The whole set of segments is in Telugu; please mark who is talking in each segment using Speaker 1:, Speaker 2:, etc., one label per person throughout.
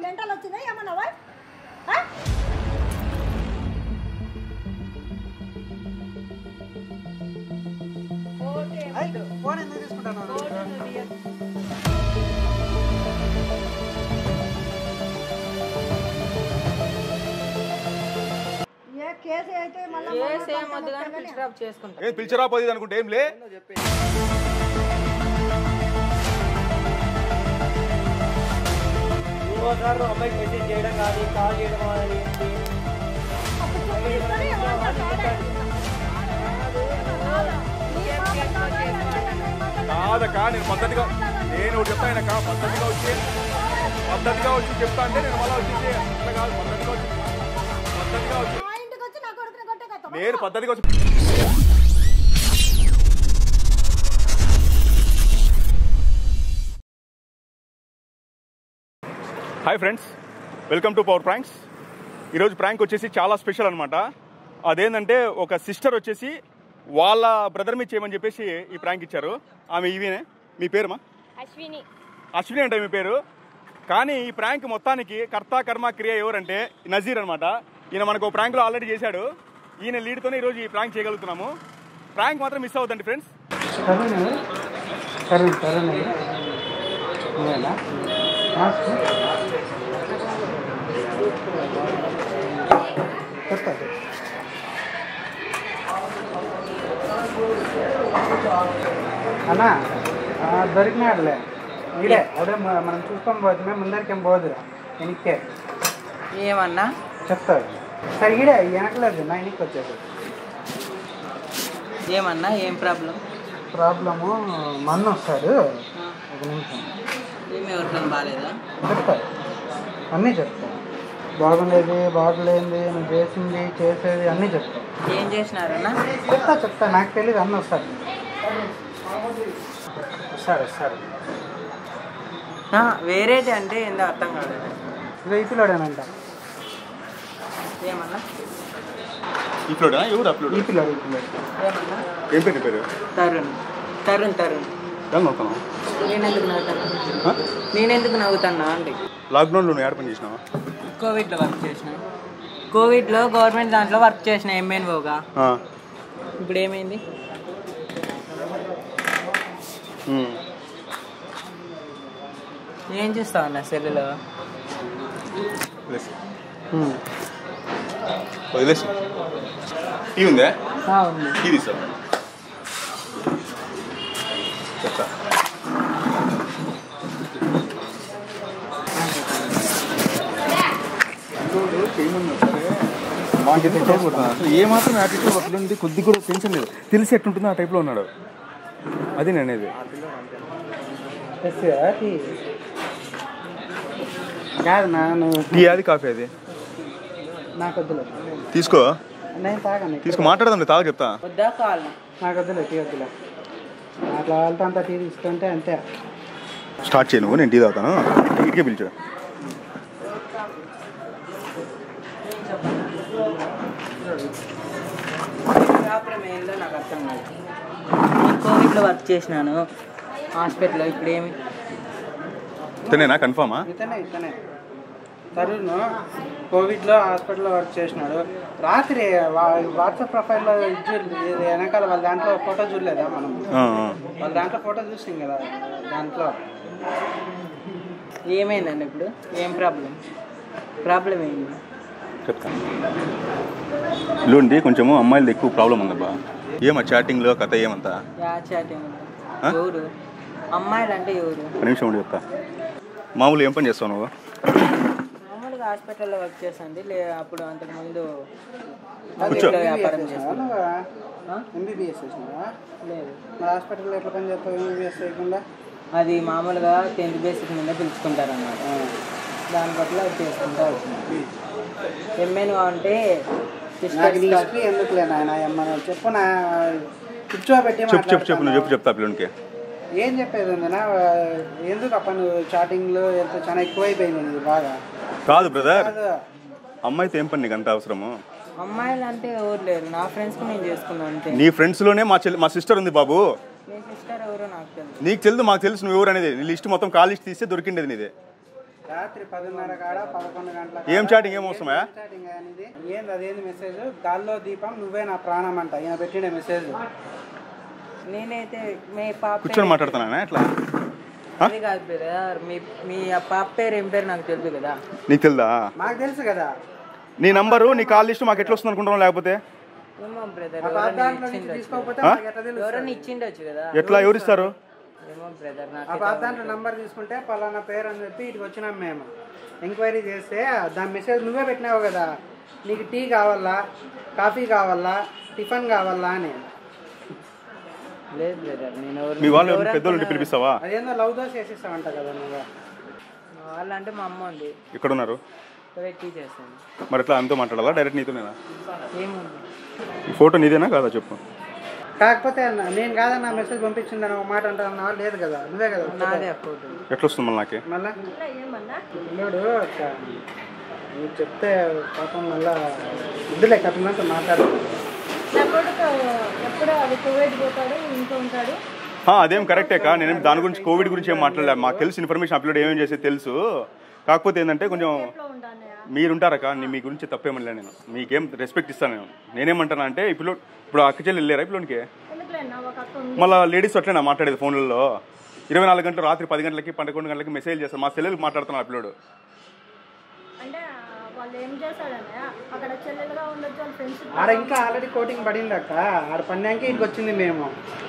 Speaker 1: మెంటల్ వచ్చిందా ఏమన్నావా ఆ?
Speaker 2: ఫోన్ ఎందుకు తీసుకుంటాను
Speaker 1: ఏ కేసు అయితే మళ్ళీ
Speaker 3: కేసు ఏం వద్దు కానీ పిలిచిరాపు చేసుకుంటా
Speaker 4: ఏం పిలిచరా పోతుంది అనుకుంటే ఏం లే
Speaker 2: ఇంకోసారి అమ్మాయికి మెసేజ్ చేయడం కానీ కాల్ చేయడం కానీ
Speaker 4: కాదక్క నేను పద్ధతిగా నేను ఒకటి చెప్తా ఆయనక పద్ధతిగా వచ్చి పద్ధతిగా వచ్చి చెప్తా అంటే నేను మళ్ళీ వచ్చి అట్లా కాదు పద్ధతిగా వచ్చి పద్ధతిగా వచ్చి
Speaker 1: మా ఇంటికి వచ్చి నా కొడుకుని కొట్టే కథ
Speaker 4: నేను పద్ధతిగా వచ్చి hi friends welcome to power pranks ఈరోజు ప్రాంక్ వచ్చేసి చాలా స్పెషల్ అనమాట అదేంటంటే ఒక సిస్టర్ వచ్చేసి వాళ్ళ బ్రదర్ మీద చేయమని చెప్పేసి ఈ ప్రాంక్ ఇచ్చారు ఆమె ఇవినే మీ పేరుమా
Speaker 3: అశ్విని
Speaker 4: అశ్విని అంటే మీ పేరు కానీ ఈ ప్రాంక్ మొత్తానికి కర్త కర్మ క్రియ ఎవరంటే నజీర్ అనమాట ఈయన మనకు ఒక ప్రాంక్లో ఆల్రెడీ చేశాడు ఈయన లీడ్తోనే ఈరోజు ఈ ప్రాంక్ చేయగలుగుతున్నాము ప్రాంక్ మాత్రం మిస్ అవుతుంది ఫ్రెండ్స్
Speaker 2: తరుణ్ తరుణ్ తరుణ్ నువ్వేనా చెప్తా అన్నా ఆ, దొరికినాడులే ఇడే అదే మ- మనం చూసుకొని పోతే ముందరికేం పోదు వెనక్కే
Speaker 3: ఏమన్నా
Speaker 2: చెప్తాడు సరే ఈడే వెనకలేదు నా వెనక్కి వచ్చేది
Speaker 3: ఏమన్నా ఏం ప్రాబ్లం
Speaker 2: ప్రాబ్లము మన్ను వస్తాడు ఒక నిమిషం
Speaker 3: ఏమి ఎవరికైనా బాగాలేదా
Speaker 2: చెప్తాడు అన్నీ చెప్తాడు బాగుండేది బాగలేంది నువ్వు చేసింది చేసేది అన్నీ చెప్తాడు
Speaker 3: ఏం చేసినారన్నా
Speaker 2: చెప్తా చెప్తా నాకు తెలియదు అన్నీ వస్తాడు వస్తాడు వస్తాడు
Speaker 3: ఆ, వేరేది అంటే ఏందో అర్థం కాలేదు
Speaker 2: ఇదో ఈ పిల్లోడేనంట
Speaker 3: ఏమన్నా
Speaker 4: అప్లోడా ఎవరు అప్లోడ్
Speaker 2: ఈ పిల్లోడు ఈ పిల్లోడు
Speaker 3: ఏమన్నా
Speaker 4: ఏం పేరు నీ పేరు
Speaker 3: తరుణ్ తరుణ్ తరుణ్
Speaker 4: ఎలా నవ్వుతున్నావు
Speaker 3: నేనెందుకు నవ్వుతాను నేనెందుకు నవ్వుతానా అండి
Speaker 4: లాక్డౌన్లో నువ్వు ఏడ పని చేసినావా
Speaker 3: కోవిడ్లో వర్క్ చేసిన కోవిడ్లో గవర్నమెంట్ దాంట్లో వర్క్ చేసిన ఎంఎన్ఓగా
Speaker 4: ఆ.
Speaker 3: ఇప్పుడు ఏమైంది
Speaker 4: ఉమ్.
Speaker 3: ఏం చూస్తావు అన్న సెల్లులో
Speaker 4: వదిలేసి వదిలేసి టీ ఉందే టీ తీసా చెప్తా అసలు ఏ మాత్రం యాటిట్యూడ్ అసలు ఉంది కొద్ది కూడా టెన్షన్ లేదు తెలిసి ఎట్లుంటుందో ఆ టైప్లో ఉన్నాడు అది నేను అనేది
Speaker 2: కాదు నా నువ్వు
Speaker 4: టీ అది కాఫీ అది
Speaker 2: నాకు వద్దులే
Speaker 4: తీసుకో
Speaker 2: నేను తాగను
Speaker 4: తీసుకో మాట్లాడదాం తాగు చెప్తా
Speaker 3: వద్దా కావాలన్నా
Speaker 2: నాకు వద్దులే టీ వద్దులే అట్లా వాళ్ళతో అంతా టీ తీసుకుంటే అంతే
Speaker 4: స్టార్ట్ చేయ నువ్వు నేను టీ తాగుతాను ఇటుకే పిలిచా
Speaker 3: ప్రాబ్లం ఏందో నాకు అర్థం కాదు నేను కోవిడ్లో వర్క్ చేసినాను హాస్పిటల్లో ఇప్పుడు ఏమి
Speaker 4: ఇతనేనా కన్ఫామా
Speaker 2: ఇతనే ఇతనే తరుణ్ కోవిడ్లో హాస్పిటల్లో వర్క్ చేసినాడు రాత్రి వా- వాట్సాప్ ప్రొఫైల్లో ఇది చూడలేదు ఇది వెనకాల వాళ్ళ దాంట్లో ఫోటో చూడలేదా మనం వాళ్ళ దాంట్లో ఫోటో చూసాం కదా దాంట్లో
Speaker 3: ఏమైందండి ఇప్పుడు ఏం ప్రాబ్లం ప్రాబ్లం ఏంది
Speaker 4: చెప్తాను ఇల్లుండి కొంచెము అమ్మాయిలది ఎక్కువ ప్రాబ్లం ఉందబ్బా ఏమా చాటింగ్లో కథ ఏమంతా
Speaker 3: యా చాటింగ్
Speaker 4: ఆ?
Speaker 3: ఎవరు అమ్మాయిలు అంటే ఎవరు
Speaker 4: ఒక నిమిషం ఉండి చెప్తా మామూలు ఏం పని చేస్తావు నువ్వు
Speaker 3: మామూలుగా హాస్పిటల్లో వర్క్ చేసింది లే అప్పుడు అంతకుముందు
Speaker 4: కూర్చో.
Speaker 3: ఇంట్లో వ్యాపారం చేస్తాను
Speaker 2: ఎంబీబీఎస్ చేసినావా
Speaker 3: లేదు
Speaker 2: మరి హాస్పిటల్లో ఎట్లా పని చేస్తావు ఎంబీబీఎస్ చేయకుండా
Speaker 3: అది మామూలుగా టెన్త్ బేసిక్ మీద పిలుచుకుంటారు అన్నమాట దాని పట్ల అది చేసుకుంటా వచ్చింది ఎంఎన్ అంటే
Speaker 2: నాకు నీ
Speaker 3: సిస్టర్స్
Speaker 2: హిస్టరీ ఎందుకులే నాయన ఏమన్నా చెప్పు నా కూర్చోబెట్టి
Speaker 4: చెప్పు చెప్పు చెప్పు నువ్వు చెప్పు
Speaker 2: మాట్లాడుతున్నావు.
Speaker 4: చెప్తా పిల్లలకి
Speaker 2: ఏం చెప్పేది ఉందనా ఎందుకు అప్ప నువ్వు చాటింగ్లో ఎంత చాలా ఎక్కువైపోయింది ఇది బాగా
Speaker 4: కాదు బ్రదర్
Speaker 2: కాదు
Speaker 4: అమ్మాయితో ఏం పని నీకు అంత అవసరము
Speaker 3: అమ్మాయిలు అంటే ఎవరు లేరు నా ఫ్రెండ్స్కి నేను చేసుకున్నాను అంతే
Speaker 4: నీ ఫ్రెండ్స్లోనే మా చెల్లి మా సిస్టర్ ఉంది బాబు
Speaker 3: మీ సిస్టర్ ఎవరో నాకు తెలుసు
Speaker 4: నీకు తెలుసు మాకు తెలుసు నువ్వు ఎవరు అనేది నీ లిస్ట్ మొత్తం కాల్ లిస్ట్ తీస్తే దొరికిండేది నీదే
Speaker 2: రాత్రి పదిన్నర కాడ పదకొండు గంటల
Speaker 4: ఏం chatting, ఏం అవసరమా?
Speaker 2: చాటింగ్ అనేది ఏంది అదేంది మెసేజ్ గాల్లో దీపం నువ్వే నా ప్రాణం అంట ఈయన పెట్టిన మెసేజ్
Speaker 3: నేనైతే మీ పాప
Speaker 4: కూర్చొని మాట్లాడుతున్నానా ఎట్లా
Speaker 3: అది కాదు బ్రదర్ మీ మీ ఆ పాప పేరు ఏం పేరు నాకు తెలుసు కదా
Speaker 4: నీకు తెలుదా
Speaker 2: మాకు తెలుసు కదా
Speaker 4: నీ నంబరు నీ కాల్ లిస్ట్ మాకు ఎట్లా వస్తుంది అనుకుంటున్నావు లేకపోతే
Speaker 3: ఏమో బ్రదర్
Speaker 2: ఆ పాత
Speaker 3: ఎవరైనా
Speaker 2: దాంట్లో నుంచి
Speaker 3: ఇచ్చిండొచ్చు
Speaker 2: తీసుకోకపోతే
Speaker 4: ఆ?
Speaker 2: మాకు ఎట్లా తెలుసు
Speaker 3: ఎవరైనా ఇచ్చిండొచ్చు కదా
Speaker 4: ఎట్లా ఎవరిస్తారు
Speaker 3: ఏమో బ్రదర్
Speaker 2: ఆ
Speaker 3: నాకు
Speaker 2: పాత దాంట్లో నంబర్ తీసుకుంటే పలానా పేరు అని చెప్పి ఇటుకు వచ్చినాం మేము ఎంక్వైరీ చేస్తే దాని మెసేజ్ నువ్వే పెట్టినావు కదా నీకు టీ కావాలా కాఫీ కావాలా టిఫిన్ కావాలా అని
Speaker 3: లేదు బ్రదర్ నేను ఎవరు
Speaker 4: మీ వాళ్ళు ఎవరు పెద్దోళ్ళు ఉంటే పిలిపిస్తావా
Speaker 2: అదేందో లవ్ దోశ వేసిస్తావంట కదా నువ్వు
Speaker 3: వాళ్ళంటే మా అమ్మ ఉంది
Speaker 4: ఎక్కడ ఉన్నారు
Speaker 3: టీ చేస్తాను
Speaker 4: మరి ఎట్లా అంతా మాట్లాడాలా డైరెక్ట్ నీతోనేనా
Speaker 3: ఏముంది
Speaker 4: ఈ ఫోటో నీదేనా కాదా చెప్పు
Speaker 2: కాకపోతే అన్న నేను కాదన్న మెసేజ్ పంపించిందని ఒక మాట అంటున్నా లేదు కదా నువ్వే కదా
Speaker 3: నాదే ఆ ఫోటో
Speaker 4: ఎట్లా వస్తుంది మళ్ళీ నాకే
Speaker 2: మళ్ళా
Speaker 1: ఏమన్నా
Speaker 2: పిల్లోడు ఒక నీకు చెప్తే పాపం మళ్ళా ఇద్దులే కథనంతా మాట్లాడు
Speaker 1: నా కొడుకు ఎప్పుడు అది కువైట్ పోతాడు ఇంట్లో ఉంటాడు
Speaker 4: ఆ, అదేం కరెక్టే కా నేనేం దాని గురించి కోవిడ్ గురించి ఏం మాట్లాడలే మాకు తెలుసు ఇన్ఫర్మేషన్ అప్లోడ్ ఏమేమి చేసేది తెలుసు కాకపోతే ఏంటంటే కొంచెం
Speaker 1: ఇంట్లో ఉంటానయ్య
Speaker 4: మీరుంటారక్క నీ మీ గురించి తప్పేమనిలే నేను మీకేం రెస్పెక్ట్ ఇస్తాను నేను నేనేమంటాను అంటే ఈ పిల్లోడు ఇప్పుడు అక్క చెల్లి వెళ్ళారా ఈ పిల్లోనికి
Speaker 1: ఎందుకులేనా ఒక అక్క ఉంది
Speaker 4: మళ్ళీ లేడీస్ అట్లేనా మాట్లాడేది ఫోన్లలో ఇరవై నాలుగు గంటలు రాత్రి పది గంటలకి పదకొండు గంటలకి మెసేజ్ చేస్తారు మా సెల్లెలకు మాట్లాడుతున్నారు ఆ పిల్లోడు
Speaker 1: అంటే వాళ్ళు ఏం చేశాడన్నయ్య అక్కడ చెల్లెలుగా ఉండొచ్చు వాళ్ళ ఫ్రెండ్స్
Speaker 2: ఆడ ఇంకా ఆల్రెడీ కోటింగ్ పడింది అక్క ఆడ పన్నాకే ఇంటికి వచ్చింది మేము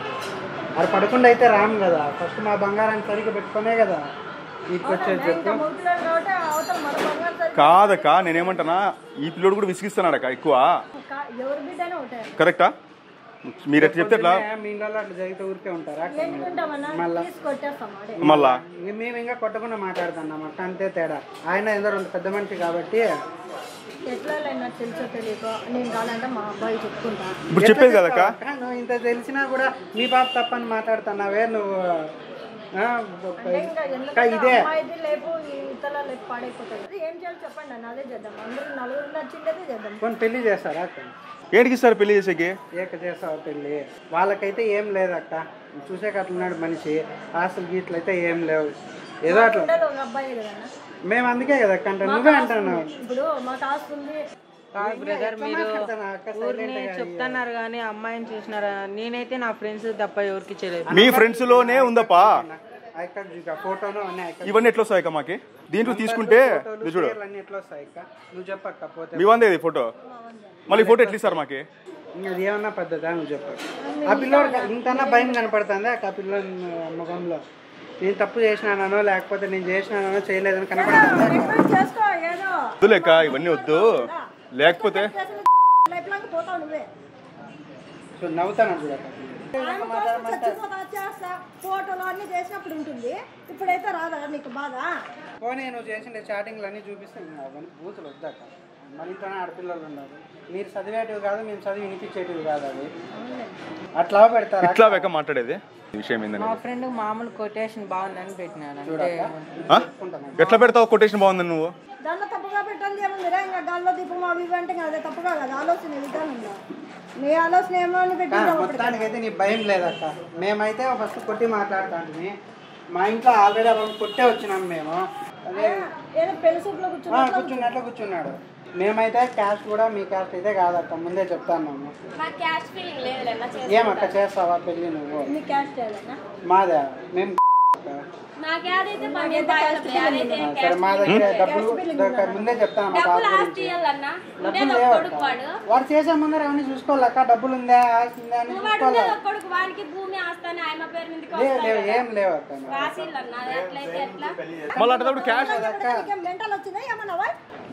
Speaker 2: ఆడ పడకుండా అయితే రాము కదా ఫస్ట్ మా బంగారాన్ని సరిగ్గా పెట్టుకునే కదా ఇంటికి వచ్చేది
Speaker 1: ఇంకా
Speaker 2: చెప్పు
Speaker 1: మౌతులను కాబట్టి అవతల మన బంగారు సరి-
Speaker 4: కాదక్క నేనేమంటానా ఈ పిల్లోడు కూడా విసిగిస్తున్నాడక్క ఎక్కువ
Speaker 1: కా- ఎవరి బిడ్డనే ఉంటాయి
Speaker 4: కరెక్టా మీరు ఎట్లా చెప్తే ఎట్లా
Speaker 2: మీ ఇళ్ళలో అట్లా జరిగితే ఊరికే ఉంటారా అక్క?
Speaker 1: ఎందుకుంటామన్నా తీసి కొట్టేస్తాం అడే
Speaker 4: మళ్ళా
Speaker 2: ఇంక మేము ఇంకా కొట్టకుండా మాట్లాడుతున్నాం అట్ట అంతే తేడా ఆయన ఏదో రెండు పెద్ద మనిషి కాబట్టి
Speaker 1: ఎట్లా లేనా తెలుసో తెలియకో నేను కాదంటే మా అబ్బాయి చెప్పుకుంటా
Speaker 4: ఇప్పుడు చెప్పేది కదక్క
Speaker 2: అక్క, నువ్వు ఇంత తెలిసినా కూడా నీ పాప తప్పని మాట్లాడుతున్నావే నువ్వు ఆ,
Speaker 1: అంటే ఇంకా
Speaker 2: అక్క,
Speaker 1: ఎందుకంటే
Speaker 2: ఇదే
Speaker 1: అమ్మాయిది లేపు ఇతల లేపు పాడైపోతుంది ఏం చేయాలి చెప్పండి అన్న అదే చేద్దాం అందరూ నలుగురు నచ్చిందే చేద్దాం
Speaker 2: కొన్ని పెళ్లి చేస్తారా అక్క
Speaker 4: ఏంటికి ఇస్తారు పెళ్లి చేసేకి
Speaker 2: ఏక చేస్తావు పెళ్ళి వాళ్ళకైతే ఏం లేదక్క చూసే అట్లున్నాడు మనిషి ఆస్తులు గీట్లు అయితే ఏం లేవు ఏదో అట్లా
Speaker 1: ఉండదు ఒక అబ్బాయి కదన్నా
Speaker 2: మేము అందుకే కదా అక్క అంటే నువ్వే అంటాను
Speaker 1: ఇప్పుడు మాకు ఆస్తి ఉంది
Speaker 3: బ్రదర్ మీరు
Speaker 2: అక్క
Speaker 3: ఊరిని చెప్తున్నారు కానీ అమ్మాయిని చూసినారా నేనైతే నా ఫ్రెండ్స్ తప్ప ఎవరికి చేయలేదు
Speaker 4: మీ ఫ్రెండ్స్ లోనే ఉందప్పా
Speaker 2: అక్క ఇక ఫోటోలు అన్నీ అక్క
Speaker 4: ఇవన్నీ ఎట్లా వస్తాయి అక్క మాకి దీంట్లో తీసుకుంటే
Speaker 2: ఫోటోలు,
Speaker 4: ఇది చూడు
Speaker 2: పేర్లు అన్నీ ఎట్లా వస్తాయి అక్క నువ్వు చెప్పక్క పోతే
Speaker 4: మీ వందే ఇది ఫోటో మళ్ళీ ఫోటో ఎట్లా ఇస్తారు మాకి
Speaker 2: ఇంకా అది ఏమన్నా పద్ధతి నువ్వు చెప్పు ఆ పిల్లోడు ఇంతన్నా భయం కనపడుతుంది అక్క ఆ పిల్లోడి ముఖంలో నేను తప్పు చేసినానో లేకపోతే నేను చేసినానో చేయలేదని కనపడుతుంది
Speaker 1: రిక్వెస్ట్ చేసుకో ఏదో
Speaker 4: వద్దు లేక ఇవన్నీ వద్దు లేకపోతే
Speaker 1: లైఫ్ లాంగ్ పోతావు నువ్వే
Speaker 2: సో నవ్వుతాను చూడక్క
Speaker 1: ఆమె కోసం చచ్చిపోతా చేస్తా ఫోటోలు అన్ని చేసినప్పుడు ఉంటుంది ఇప్పుడైతే రాదా నీకు బాధ
Speaker 2: పోనీ నువ్వు చేసిన చాటింగ్లు అన్నీ చూపిస్తే ఇంకా అవన్నీ బూతులు వద్దాక మన ఇంట్లోనే ఆడపిల్లలు ఉన్నారు మీరు చదివేటివి కాదు మేము చదివి వినిపించేటివి కాదు అది అట్లా పెడతారా
Speaker 4: ఇట్లా వెక మాట్లాడేది ఈ విషయం ఏందని
Speaker 3: మా ఫ్రెండ్ మామూలు కొటేషన్ బాగుందని పెట్టినాడు అంటే
Speaker 2: చూడక్క
Speaker 4: ఆ? ఎట్లా పెడతావు కొటేషన్ బాగుందని నువ్వు
Speaker 1: దాంట్లో తప్పుగా పెట్టండి ఏముందిరా ఇంకా గాల్లో దీపం అవి ఇవి అంటే ఇంకా అదే తప్పుగా కదా ఆలోచన విధానంలో నీ ఆలోచన ఏమో అని పెట్టింటావు అప్పుడు.
Speaker 2: మొత్తానికైతే నీ భయం లేదక్క మేమైతే ఫస్ట్ కొట్టి మాట్లాడుతాంటిమి మా ఇంట్లో ఆల్రెడీ అప్పుడు కొట్టే వచ్చినాం మేము అదే
Speaker 1: ఏదో పెళ్లి సూపులో
Speaker 2: ఆ,
Speaker 1: కూర్చున్నా
Speaker 2: కూర్చున్నట్లు కూర్చున్నాడు మేమైతే క్యాస్ట్ కూడా మీ క్యాస్ట్ అయితే కాదక్క ముందే చెప్తాను
Speaker 5: మా క్యాష్ ఫీలింగ్ లేదు
Speaker 2: ఏమక్క చేస్తావా పెళ్ళి నువ్వు
Speaker 1: నీ క్యాస్ట్ ఏదన్నా
Speaker 2: మాదే మేము
Speaker 5: మా క్యాడ్ అయితే పన్నెండు బాగా అదైతే
Speaker 2: ఆ, సరే మా దగ్గర డబ్బులు దొరక- ముందే చెప్తాను మా పాప
Speaker 5: డబ్బులు ఆస్తి
Speaker 2: గురించి
Speaker 5: ఇవ్వాలన్నా ఉండే
Speaker 2: డబ్బులు
Speaker 5: ఒక
Speaker 2: లేవక్క
Speaker 5: కొడుకు వాడు
Speaker 2: వాడు చేసే ముందర అవన్నీ చూసుకోవాలక్క డబ్బులు ఉందా ఆస్తి ఉందా అని
Speaker 5: వాడు
Speaker 2: చూసుకోవాలి
Speaker 5: ఉండేది ఒక కొడుకు వాడికి భూమి ఆస్తాని ఆయన పేరు మీదకి
Speaker 2: లేవు
Speaker 5: వస్తాయి
Speaker 2: లేవు ఏం లేవు అక్క
Speaker 5: రాసిల్లన్నా ఎట్లయితే ఎట్లా
Speaker 4: మళ్ళీ అట్టేటప్పుడు క్యాష్
Speaker 1: నీకేం మెంటల్ వచ్చిందా ఏమన్నావా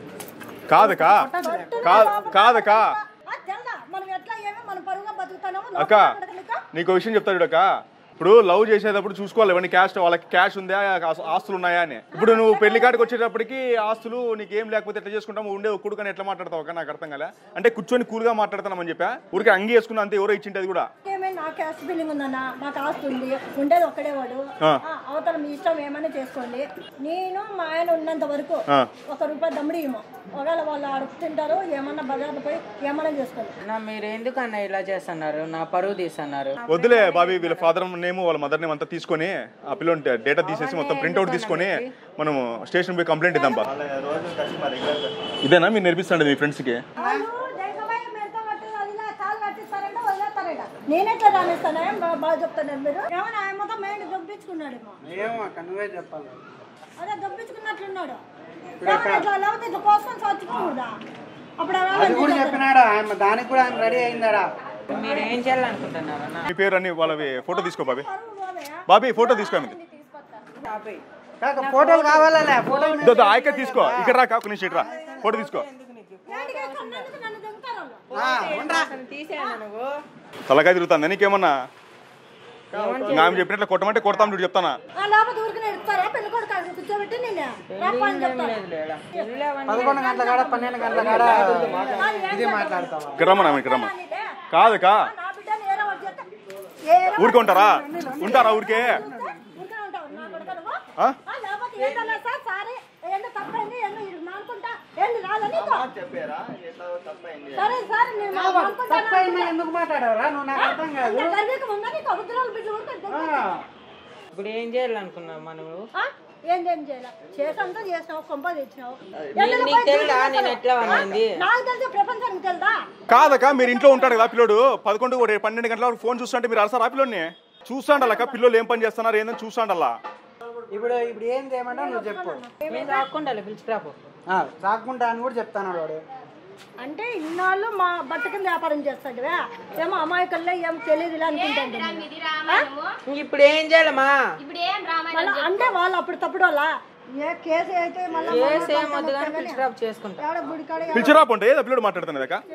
Speaker 4: కాదకా కాదు కాదకా
Speaker 1: ఆ, తెల్దా మనం ఎట్లా ఏమో మనం పరువుగా బతుకుతానేమో
Speaker 4: అక్క నీకు విషయం చెప్తా చూడక్క ఇప్పుడు లవ్ చేసేటప్పుడు చూసుకోవాలి ఇవన్నీ క్యాష్ వాళ్ళకి క్యాష్ ఉందా ఆస్- ఆస్తులు ఉన్నాయా అని ఇప్పుడు నువ్వు పెళ్లి కాడికి వచ్చేటప్పటికి ఆస్తులు నీకు ఏం లేకపోతే ఎట్లా చేసుకుంటాము ఉండే ఒక్కడు కానీ ఎట్లా మాట్లాడతావు అక్క నాకు అర్థం కాలే అంటే కూర్చొని కూల్గా మాట్లాడుతున్నామని చెప్పా ఊరికి అంగి వేసుకున్నా అంతే ఎవరో ఇచ్చింటది కూడా
Speaker 1: ఏమైనా నా క్యాస్ట్ ఫీలింగ్ ఉందన్న నాకు ఆస్తి ఉంది ఉండేది ఒక్కడే వాడు
Speaker 4: ఆ.
Speaker 1: ఆ, అవతల మీ ఇష్టం ఏమైనా చేసుకోండి నేను మా ఆయన ఉన్నంత వరకు
Speaker 4: ఆ.
Speaker 1: ఒక రూపాయి దమ్ముడి ఇవ్వము ఒకవేళ వాళ్ళు అడుగుతుంటారు ఏమన్నా బజార్లో పోయి ఏమైనా చేసుకోండి
Speaker 3: అన్న మీరు ఎందుకు అన్న ఇలా చేస్తున్నారు నా పరువు తీస్తున్నారు
Speaker 4: వద్దులే బాబీ వీళ్ళ ఫాదర్ నేమ్ వాళ్ళ మదర్ నేమ్ అంతా తీసుకొని ఆ పిల్లోని డేటా తీసేసి మొత్తం ప్రింట్అవుట్ తీసుకొని మనము స్టేషన్ పోయి కంప్లైంట్ ఇద్దాం బా ఇదేనా మీరు నేర్పిస్తాండి మీ ఫ్రెండ్స్కి
Speaker 1: వాళ్ళు దేశమై మెడతో పట్టి వదిలే కాలు కట్టిస్తారంటే వదిలేస్తారట నేనెట్లా రానిస్తాను ఏం బా- బాగా చెప్తున్నారు మీరు ఏమన్నా ఆయన మొత్తం మైండ్ దొబ్బించుకున్నాడేమో
Speaker 2: ఏమో అక్క నువ్వే చెప్పాలి
Speaker 1: అదే దొబ్బించుకున్నట్లున్నాడు ఏమన్నా ఇట్లా లేకపోతే ఇట్లా కోసుకొని చచ్చిపోకూడదా అప్పుడు
Speaker 2: అది కూడా చెప్పినాడా ఆయన దానికి కూడా ఆయన రెడీ అయిందాడా
Speaker 3: మీరు ఏం చేయాలనుకుంటున్నారు అన్న
Speaker 4: మీ పేరు అన్ని వాళ్ళవి ఫోటో తీసుకో బాబీ బాబీ ఫోటో తీసుకో ఆమెది.
Speaker 2: కాక ఫోటోలు కావాలనే ఫోటోలు
Speaker 4: ఇదో ఇదో ఆయక్క తీసుకో ఇక్కడ రా కాకు నుంచి ఇట్రా ఫోటో తీసుకో
Speaker 1: నన్ను దిగుతారు
Speaker 4: తలకాయ తిరుగుతుంది నీకేమన్నా ఇంకా ఆమె చెప్పినట్లు కొట్టమంటే కొడతాం చూడు చెప్తానా
Speaker 1: ఆ లోపల ఊరికి ఇస్తారా పెళ్లి కొడుకు అక్కడ కూర్చోబెట్టి నేను రప్పని చెప్తాను
Speaker 2: పదకొండు గంటల కాడ పన్నెండు గంటల కాడ ఇది మాట్లాడతావా
Speaker 4: ఇక్కడ రమ్మన్నా ఇక్కడ రమ్మా కాదు కా
Speaker 1: నా బిడ్డని ఏరో ఒకటి చెప్తా. ఏరో
Speaker 4: ఊరికే ఉంటారా ఉంటారా ఊరికే
Speaker 1: ఊరికే ఉంటావు. నా కొడుకు నువ్వు?
Speaker 4: ఆ?
Speaker 1: ఆ, లేకపోతే ఏంటన్నా సార్ సారీ ఏంటో తప్పైంది ఏంటో ఇది మానుకుంటా ఏంటి రాదని నీకు? సరే సార్ నేను మానుకుంటాను
Speaker 2: తప్పైంది ఎందుకు మాట్లాడారా నువ్వు నాకు అర్థం కాదు
Speaker 1: అంటే గర్వీకి ముందా నీకు అబద్ధాలు బిడ్డలు ఊరికే
Speaker 2: ఆ,
Speaker 3: ఇప్పుడు ఏం చేయాలనుకున్నావు మనము
Speaker 1: ఆ? ఏంది ఏం చేయాలి చేసంతా చేసినావు కొంప తెచ్చినావు
Speaker 3: నీకు- నీకు తెలుదా నేను ఎట్లా అన్నది
Speaker 1: నాకు తెలిసి ప్రపంచానికి తెలుదా
Speaker 4: కాదక్క మీరు ఇంట్లో ఉంటాడు కదా పిల్లోడు పదకొండు ఒకటి పన్నెండు గంటల వరకు ఫోన్ చూస్తుంటే మీరు అలసారు ఆ పిల్లోని చూస్తాండలక్క పిల్లలు ఏం పని చేస్తున్నారు ఏందని చూస్తాండల్లా
Speaker 2: ఇప్పుడు ఇప్పుడు ఏం చేయమంటావు నువ్వు చెప్పు
Speaker 3: మేము కాకుండా పిలిచిరాపో
Speaker 2: ఆ, సాక్కుంటా అని కూడా చెప్తాను వాడు
Speaker 1: అంటే ఇన్నాళ్ళు మా బట్ట కింద వ్యాపారం చేస్తాడువే ఏమో అమాయకుల్లో ఏం తెలియదు ఇలా అనుకుంటాడు
Speaker 5: ఇది రామాయణము
Speaker 3: ఇప్పుడు ఏం చేయాలమ్మా
Speaker 5: ఇప్పుడు ఏం రామాయణం
Speaker 1: మళ్ళీ అంటే వాళ్ళు అప్పుడు తప్పుడు వాళ్ళ ఏ కేసు అయితే మళ్ళీ
Speaker 3: కేసు ఏం వద్దు కానీ పిలిచిరాపు చేసుకుంటా
Speaker 1: ఎవడ గుడికాడ
Speaker 4: పిలిచిరా పొంటే ఏదో పిల్లడు మాట్లాడుతున్నది అక్క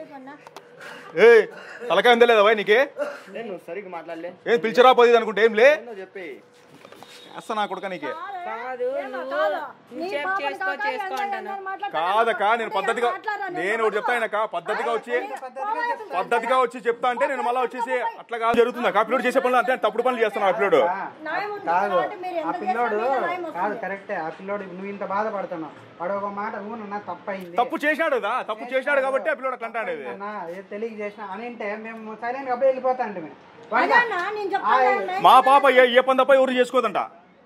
Speaker 4: ఏ తలకాయ ఉందా లేదా నీకే
Speaker 6: నేను సరిగ్గా మాట్లాడలే
Speaker 4: ఏం పిలిచిరా పోయి అనుకుంటే ఏం లే
Speaker 6: చెప్పి
Speaker 4: అస్స నా కొడుక నీకే
Speaker 3: కాదు నువ్వు చెప్పు చేసుకో చేసుకో అంటాను
Speaker 4: కాదక్క నేను పద్ధతిగా నేను ఒకటి చెప్తానక్క పద్ధతిగా వచ్చి పద్ధతిగా వచ్చి చెప్తా అంటే నేను మళ్ళీ వచ్చేసి అట్లా కాదు జరుగుతుంది ఆ పిల్లడు చేసే పనులు అంటే తప్పుడు పనులు చేస్తున్నాడు ఆ పిల్లడు
Speaker 1: న్యాయం ఉంది
Speaker 2: కాదు
Speaker 1: కాబట్టి మీరు
Speaker 2: ఆ
Speaker 1: ఎంత
Speaker 2: పిల్లోడు
Speaker 1: చేసినా న్యాయం వస్తుంది.
Speaker 2: కాదు కరెక్టే ఆ పిల్లోడు నువ్వు ఇంత బాధపడుతున్నావు వాడు ఒక మాట ఊను నా తప్పైంది
Speaker 4: తప్పు చేసినాడు కదా తప్పు చేసినాడు కాబట్టి ఆ పిల్లడు అట్లా అంటాడు
Speaker 2: అన్నా, ఏ తెలియక చేసిన అని అంటే మేము సైలెంట్ గా అప్పుడే వెళ్ళిపోతా అంటే మేము
Speaker 1: అదే అన్న, నేను చెప్తాను
Speaker 4: మా పాప ఏ ఏ పని తప్ప ఎవరు చేసుకోదంట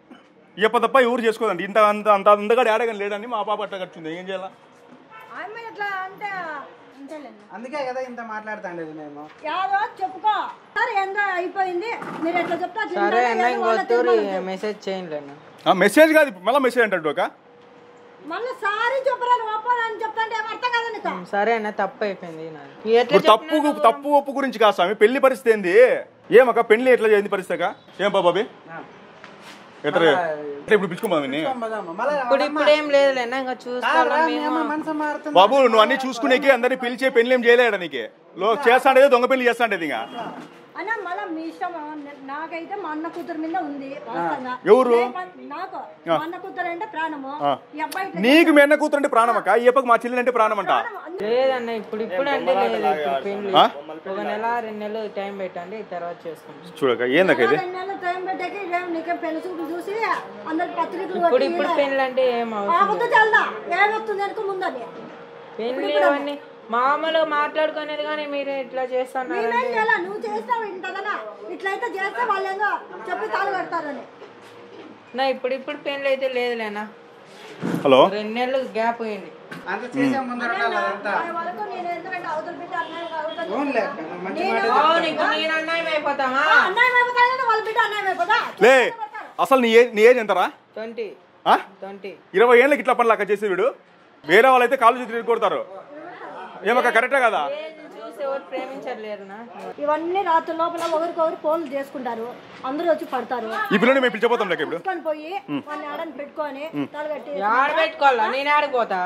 Speaker 4: ఏ పని తప్ప ఎవరు చేసుకోదంట ఇంత అంత అంత అందగాడు ఆడగాని లేడని మా పాప అట్లా కట్టింది ఏం చేయాలా
Speaker 1: ఆమె ఎట్లా అంటే అంతేలేండి
Speaker 2: అందుకే కదా ఇంత మాట్లాడుతాండేది మేము
Speaker 1: యాదో చెప్పుకో సరే ఎందో అయిపోయింది మీరు ఎట్లా చెప్తే అట్లా
Speaker 3: సరే
Speaker 1: వింటాను.
Speaker 3: అన్న
Speaker 1: ఏదో వాళ్ళ
Speaker 3: ఇంకొత్తూరి
Speaker 1: తీర్మానం.
Speaker 3: మెసేజ్ చేయండి అన్న
Speaker 4: ఆ మెసేజ్ కాదు మళ్ళీ మెసేజ్ అంటాడు ఒక
Speaker 1: మళ్ళీ సారీ చెప్పరాను ఒప్పని అని చెప్తాంటే ఏం అర్థం కదా నీకు
Speaker 3: సరే అన్న తప్పు అయిపోయింది నాది. ఎట్లా
Speaker 4: ఇప్పుడు తప్పు తప్పు ఒప్పు గురించి కాదు స్వామి పెళ్లి పరిస్థితి ఏంది ఏమక్క పెళ్లి ఎట్లా చేయింది పరిస్థితి అక్క? ఏం బాబాబీ ఎట్లా ఎట్లా ఇప్పుడు పిలుచుకోమా విని
Speaker 2: పోదాము. మళ్ళా
Speaker 3: ఇప్పుడు ఇప్పుడు ఏం లేదు అన్న ఇంకా చూసుకోవాలా
Speaker 2: రా, మీ
Speaker 3: మేము
Speaker 2: అమ్మ మనసు మారుతుంది
Speaker 4: బాబు నువ్వు అన్ని చూసుకునేకి అందరినీ పిలిచే పెళ్లి ఏం చేయలేడా నీకే లో చేస్తాండేది దొంగ పెళ్లి చేస్తాండేది ఇంకా
Speaker 1: అన్న మళ్ళీ మీ ఇష్టం నాకైతే మా అన్న కూతురు మీద ఉంది వాస్తవంగా.
Speaker 4: ఎవరు?
Speaker 1: నేను- నాకు మా అన్న కూతురు అంటే ప్రాణము
Speaker 4: ఆ.
Speaker 1: ఈ అబ్బాయి ఇట్లా
Speaker 4: నీకు మీ అన్న కూతురు అంటే ప్రాణం అక్క ఈ అప్పకి మా చెల్లెలు అంటే ప్రాణం అంట
Speaker 3: లేదన్న ఇప్పుడు ఇప్పుడు అంటే లేదు ఇప్పుడు పెళ్లి
Speaker 4: ఆ?
Speaker 3: ఒక నెల రెండు నెలలు టైం పెట్టండి తర్వాత చేసుకుంటాం
Speaker 4: చూడక ఏందక్క ఇది
Speaker 1: రెండు నెలలు టైం పెట్టాక ఇదేం నీకే పెళ్లి చూపులు చూసి అందరికి పత్రికలు
Speaker 3: ఇప్పుడు
Speaker 1: కొట్టి
Speaker 3: ఇప్పుడు పెళ్లి అంటే ఏం
Speaker 1: ఆ
Speaker 3: అవసరం
Speaker 1: ముద్ద చల్దా ఏమొస్తుంది అనుకో ముందని
Speaker 3: పెళ్లి అవన్నీ మామూలుగా మాట్లాడుకునేది కానీ మీరు ఇట్లా చేస్తున్నారు
Speaker 1: నేనేం చేయాలా నువ్వు చేసినావు ఇంతదనా ఇట్లయితే చేస్తే వాళ్ళు ఏదో చెప్పి తాళు కడతారని
Speaker 3: నా ఇప్పుడు ఇప్పుడు పెళ్లి అయితే లేదులేనా
Speaker 4: హలో
Speaker 3: రెండు నెలలు గ్యాప్ అయ్యింది
Speaker 2: అంత చేసే ముందర ఉండాలి అదంతా
Speaker 1: ఆ వరకు నేను ఎందుకంటే అవతల బిడ్డ అన్యాయం అవుతుంది
Speaker 2: ఓన్లే అక్క, నువ్వు మంచి మాట
Speaker 3: అవును ఇప్పుడు నేను అన్యాయం అయిపోతామా
Speaker 1: అన్యాయం అయిపోతాయని వాళ్ళ బిడ్డ అన్యాయం అయిపోతా
Speaker 4: లే అసలు నీ ఏ- నీ ఏజ్ ఎంతరా
Speaker 3: ట్వంటీ
Speaker 4: ఆ?
Speaker 3: ట్వంటీ
Speaker 4: ఇరవై ఏళ్ళకి ఇట్లా పనులు అక్క చేసే వీడు వేరే వాళ్ళైతే కాళ్ళు చేతులు కొడతారు ఏమక్క కరెక్టే కదా
Speaker 3: చూసి ఎవరు ప్రేమించలేరునా
Speaker 1: ఇవన్నీ రాత్రి లోపల ఒకరికొకరు ఫోన్లు చేసుకుంటారు అందరూ వచ్చి పడతారు
Speaker 4: ఈ పిల్లని మేము పిలిచిపోతాం లేక ఇప్పుడు
Speaker 1: తీసుకొని పోయి వాళ్ళని ఆడని పెట్టుకొని తలగట్టి
Speaker 3: ఆడ పెట్టుకోవాలా నేను ఆడిపోతా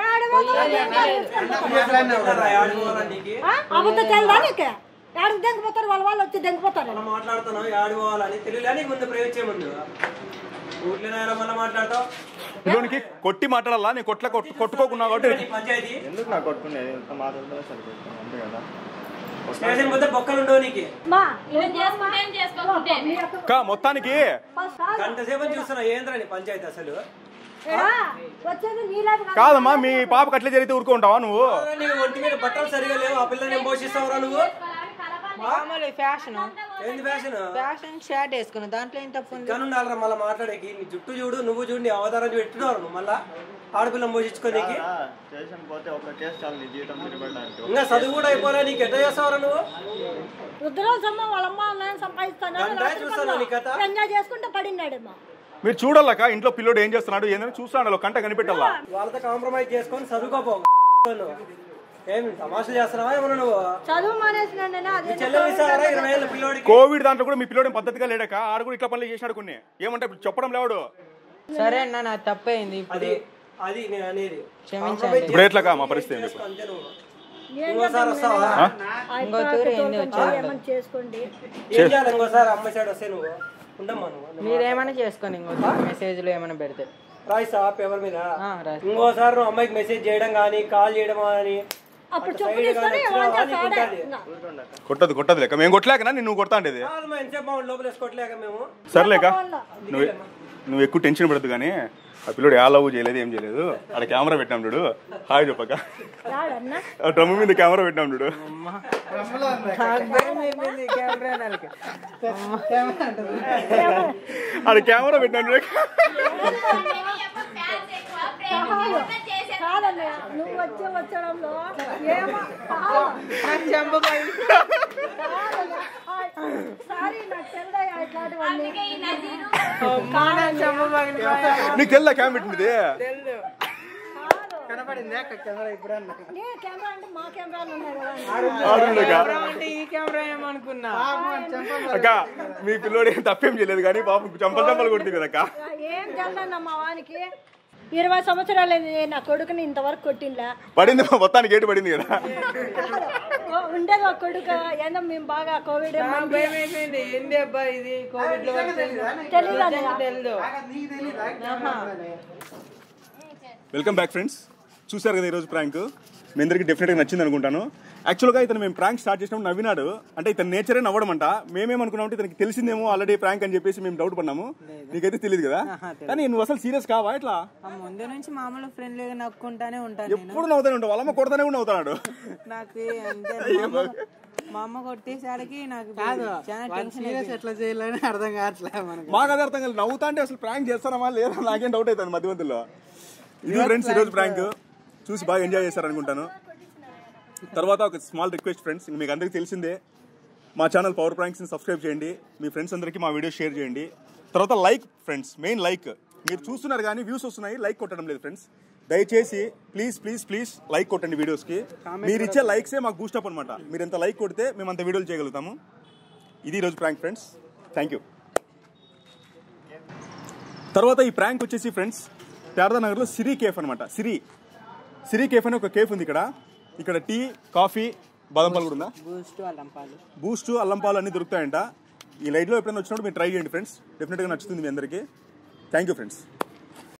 Speaker 1: అబద్ధ తెలదా నీకు ఆడికి దెంగిపోతారు వాళ్ళ వాళ్ళు వచ్చి దెంగిపోతారు
Speaker 7: మాట్లాడుతున్నావు ఆడిపోవాలని తెలియలేని ముందు ప్రేమించే ముందు ఊట్లోనైనా మళ్ళీ మాట్లాడతావు
Speaker 4: పిల్లోనికి కొట్టి మాట్లాడాలా నేను కొట్ల కొట్టు- కొట్టుకోకున్నా కాబట్టి
Speaker 7: నీ పంచాయతీ
Speaker 6: ఎందుకు నాకు కొట్టుకునేది ఇంత మాట్లాడుతున్నా సరిపోతుంది అంతే కదా
Speaker 7: స్టేషన్ పోతే బొక్కలు ఉండవు నీకు
Speaker 1: మా
Speaker 5: ఏం చేసుకుంటే ఏం చేసుకోకుంటే
Speaker 1: మీ యొక్క
Speaker 4: అక్క మొత్తానికి
Speaker 1: ఫస్ట్ కాదు.
Speaker 7: గంట సేపు చూస్తున్నా ఏంద్రా నీ పంచాయతీ అసలు
Speaker 1: ఏడా? వచ్చేది నీ లైఫ్ కాదు.
Speaker 4: కాదమ్మా మీ పాపకి అట్లే జరిగితే ఊరుకుంటావా నువ్వు
Speaker 7: నీ ఒంటి మీద బట్టలు సరిగా లేవు ఆ పిల్లని ఏం పోషిస్తావురా నువ్వు
Speaker 3: మామూలు ఫ్యాషన్
Speaker 7: ఏంది ఫ్యాషన్
Speaker 3: ఫ్యాషన్ షర్ట్ వేసుకున్నా దాంట్లో ఏం తప్పు ఉంది
Speaker 7: కానీ ఉండాలరా మళ్ళీ మాట్లాడేకి నీ జుట్టు చూడు నువ్వు చూడు నీ అవతారం చూడు ఎట్టున్నారు నువ్వు మళ్ళా ఆడపిల్ల మోసించుకోనికి
Speaker 6: ఆ, స్టేషన్ పోతే ఒక కేసు చాలు నీ జీవితం నిలబడడానికి
Speaker 7: ఇంకా చదువు కూడా అయిపోలే నీకు ఎట్లా చేస్తావరా నువ్వు
Speaker 1: రుద్రోత్సవం వాళ్ళ అమ్మ నేను సంపాదిస్తాను
Speaker 7: గంట చూస్తాను నీ కథ.
Speaker 1: ఎంజాయ్ చేసుకుంటూ పడినాడేమో
Speaker 4: మీరు చూడాలక ఇంట్లో పిల్లోడు ఏం చేస్తున్నాడు ఏందని చూస్తాడు కంట కనిపెట్టాలా
Speaker 7: వాళ్ళతో కాంప్రమైజ్ చేసుకొని చదువుకోపో నువ్వు ఏమి తమాషలు చేస్తున్నావా ఏమన్నా నువ్వు
Speaker 1: చదువు మానేసినాడు అదే
Speaker 7: చెల్లెలు ఇస్తారా ఇరవై ఏళ్ళ పిల్లోడికి
Speaker 4: కోవిడ్ దాంట్లో కూడా మీ పిల్లోడు పద్ధతిగా లేడక ఆడు కూడా ఇట్లా పనులు చేసినాడు కొన్ని ఏమంటే ఇప్పుడు చెప్పడం లేవాడు
Speaker 3: సరే అన్న నా తప్పైంది ఇప్పుడు
Speaker 7: అది అది నేను అనేది
Speaker 3: క్షమించండి
Speaker 4: ఇప్పుడు ఎట్లకా మా పరిస్థితి ఏంది ఇప్పుడు?
Speaker 7: అంతే నువ్వు ఇంకోసారి వస్తావా
Speaker 3: ఇంకో తూరు ఏంది వచ్చేది
Speaker 1: ఏమన్నా చేసుకోండి
Speaker 7: ఏం చేయాలి ఇంకోసారి అమ్మ సైడ్ వస్తే నువ్వు ఉండమ్మా నువ్వు
Speaker 3: మీరేమైనా చేసుకొని ఇంకో మెసేజ్లు ఏమైనా పెడితే
Speaker 7: రాయిస్తావా పేపర్ మీద
Speaker 3: ఆ, రాసి
Speaker 7: ఇంకోసారి నువ్వు అమ్మాయికి మెసేజ్ చేయడం కానీ కాల్ చేయడం కానీ
Speaker 1: అప్పుడు
Speaker 7: అటు
Speaker 1: చెప్పు
Speaker 7: సైడ్ కానీ
Speaker 1: తీసుకొని
Speaker 7: వచ్చినావా
Speaker 1: ఏమంటే
Speaker 7: నీకు
Speaker 1: సాడే.
Speaker 7: ఉంటుంది.
Speaker 4: కొట్టదు కొట్టదు లెక్క మేము కొట్టలేకనా నిన్ను కొడతా ఉండేది
Speaker 7: కాదు మా ఎంతసేపు మా లోపల వేసుకోవట్లేక మేము
Speaker 4: సర్లేక నువ్వు నువ్వు ఎక్కువ టెన్షన్ పడద్దు కానీ ఆ పిల్లోడు ఏ లవ్ చేయలేదు ఏం చేయలేదు ఆడ కెమెరా పెట్టాం చూడు హాయ్ చెప్పక
Speaker 1: రాడన్నా
Speaker 4: ఆ డ్రమ్ మీద కెమెరా పెట్టాం చూడు ఆడ కెమెరా పెట్టాం చూడు
Speaker 1: కాదన్నయ్య నువ్వు వచ్చే వచ్చడంలో ఏమో కాదు. కాదన్నయ్య. సారీ నాకు తెలియదు ఇట్లాంటివన్నీ
Speaker 4: నీకు తెల్లా కెమెరా పెట్టింది
Speaker 2: కనపడింది కెమెరా ఇప్పుడన్నా
Speaker 1: నీ కెమెరా అంటే మా కెమెరాలు ఉన్నాయి కదా
Speaker 4: ఆడుండగా
Speaker 3: అంటే ఈ కెమెరా ఏమనుకున్నా
Speaker 4: అక్క మీ పిల్లోడు ఏం తప్పేం చేయలేదు కానీ పాపం చంపలు చంపలు కొడుతుంది కదా అక్క
Speaker 1: ఏం జరగదన్న మా వానికి ఇరవై సంవత్సరాలు అయింది నా కొడుకుని ఇంతవరకు కొట్టిందా
Speaker 4: పడింది మొత్తానికి గేటు పడింది కదా
Speaker 1: ఓ, ఉండేది ఒక కొడుకు ఏందో మేము బాగా కోవిడ్
Speaker 3: భయం అయిపోయింది ఏంది అబ్బా ఇది కోవిడ్ లో
Speaker 1: తెలియదు అన్నయ్య
Speaker 3: తెలియదు
Speaker 2: నీకు తెలీదా
Speaker 4: వెల్కమ్ బ్యాక్ ఫ్రెండ్స్ చూశారు కదా ఈరోజు ప్రాంక్ మీ అందరికి డెఫినెట్గా నచ్చింది అనుకుంటాను యాక్చువల్గా ఇతను మేము ప్రాంక్ స్టార్ట్ చేసినప్పుడు నవ్వినాడు అంటే ఇతను నేచరే నవ్వడం అంట మేమేమనుకున్నామంటే ఇతనికి తెలిసిందేమో ఆల్రెడీ ప్రాంక్ అని చెప్పేసి మేము డౌట్ పడ్డాము నీకైతే తెలియదు కదా కానీ నువ్వు అసలు సీరియస్ కావా ఇట్లా
Speaker 3: ఆ ముందు నుంచి మామూలు ఫ్రెండ్లీగా నవ్వుకుంటానే ఉంటాను నేను
Speaker 4: ఎప్పుడు నవ్వుతానే ఉంటావు వాళ్ళమ్మ కొడతానే కూడా నవ్వుతాడు
Speaker 3: నాకు అంతే మా అమ్మ- మా అమ్మ కొట్టేసరికి నాకు చాలా టెన్షన్ అయిపోయింది.
Speaker 2: ఎట్లా చేయాలని అర్థం కావట్లే మనకి
Speaker 4: మాకు అదే అర్థం కాదు నవ్వుతా అంటే అసలు ప్రాంక్ చేస్తానమా లేదా నాకేం డౌట్ అవుతుంది మధ్య మధ్యలో ఇది ఫ్రెండ్స్ ఈరోజు ప్రాంక్ చూసి బాగా ఎంజాయ్ చేశారనుకుంటాను తర్వాత ఒక స్మాల్ రిక్వెస్ట్ ఫ్రెండ్స్ మీకు అందరికీ తెలిసిందే మా ఛానల్ పవర్ ప్రాంక్స్ని సబ్స్క్రైబ్ చేయండి మీ ఫ్రెండ్స్ అందరికీ మా వీడియో షేర్ చేయండి తర్వాత లైక్ ఫ్రెండ్స్ మెయిన్ లైక్ మీరు చూస్తున్నారు కానీ వ్యూస్ వస్తున్నాయి లైక్ కొట్టడం లేదు ఫ్రెండ్స్ దయచేసి ప్లీజ్ ప్లీజ్ ప్లీజ్ లైక్ కొట్టండి వీడియోస్కి మీరు ఇచ్చే లైక్సే మాకు బూస్టప్ అనమాట మీరు ఎంత లైక్ కొడితే మేము అంత వీడియోలు చేయగలుగుతాము ఇది ఈరోజు ప్రాంక్ ఫ్రెండ్స్ థ్యాంక్ యూ తర్వాత ఈ ప్రాంక్ వచ్చేసి ఫ్రెండ్స్ శారదా నగర్లో సిరి కేఫ్ అనమాట సిరి సిరి కేఫ్ అని ఒక కేఫ్ ఉంది ఇక్కడ ఇక్కడ టీ కాఫీ బాదం పాలు కూడా ఉందా
Speaker 3: బూస్ట్ అల్లం పాలు
Speaker 4: బూస్ట్ అల్లం పాలు అన్నీ దొరుకుతాయంట ఈ లైట్లో ఎప్పుడైనా వచ్చినప్పుడు మీరు ట్రై చేయండి ఫ్రెండ్స్ డెఫినెట్గా నచ్చుతుంది మీ అందరికీ థ్యాంక్ యూ ఫ్రెండ్స్